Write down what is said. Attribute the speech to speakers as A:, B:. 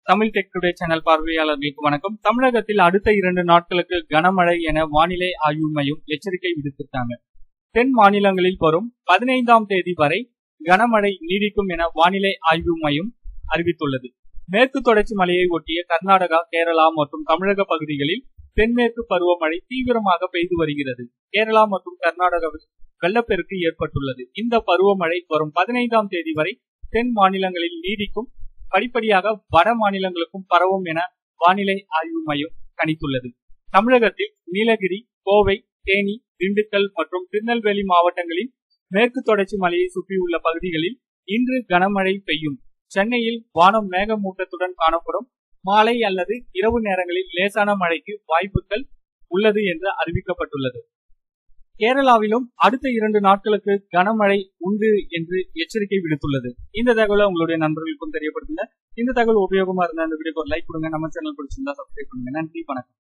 A: Tamil tech today channel பார்வையாளர்களுக்கு வணக்கம் தமிழகத்தில் அடுத்த இரண்டு நாட்களுக்கு கனமழை என வானிலை ஆய்வு மையம் எச்சரிக்கை விடுத்திருக்காங்க தென் மாநிலங்களில் வரும் பதினைந்தாம் தேதி வரை கனமழை நீடிக்கும் என வானிலை ஆய்வு மையம் அறிவித்துள்ளது மேற்கு தொடர்ச்சி மலையை ஒட்டிய கர்நாடகா கேரளா மற்றும் தமிழக பகுதிகளில் தென்மேற்கு பருவமழை தீவிரமாக பெய்து வருகிறது கேரளா மற்றும் கர்நாடகாவில் வெள்ளப்பெருக்கு ஏற்பட்டுள்ளது இந்த பருவமழை வரும் பதினைந்தாம் தேதி வரை தென் மாநிலங்களில் நீடிக்கும் படிப்படியாக வட மாநிலங்களுக்கும் பரவும் என வானிலை ஆய்வு மையம் கணித்துள்ளது தமிழகத்தில் நீலகிரி கோவை தேனி திண்டுக்கல் மற்றும் திருநெல்வேலி மாவட்டங்களில் மேற்கு தொடர்ச்சி மலையை சுற்றியுள்ள பகுதிகளில் இன்று கனமழை பெய்யும் சென்னையில் வானம் மேகமூட்டத்துடன் காணப்படும் மாலை அல்லது இரவு நேரங்களில் லேசான மழைக்கு வாய்ப்புகள் உள்ளது என்று அறிவிக்கப்பட்டுள்ளது கேரளாவிலும் அடுத்த இரண்டு நாட்களுக்கு கனமழை உண்டு என்று எச்சரிக்கை விடுத்துள்ளது இந்த தகவலை உங்களுடைய நண்பர்களுக்கும் தெரியப்படுத்துங்க இந்த தகவல் உபயோகமா இருந்தா இந்த வீடியோக்கு ஒரு லைக் கொடுங்க நம்ம சேனல் பிடிச்சிருந்தா சப்ஸ்கிரைப் பண்ணுங்க நன்றி வணக்கம்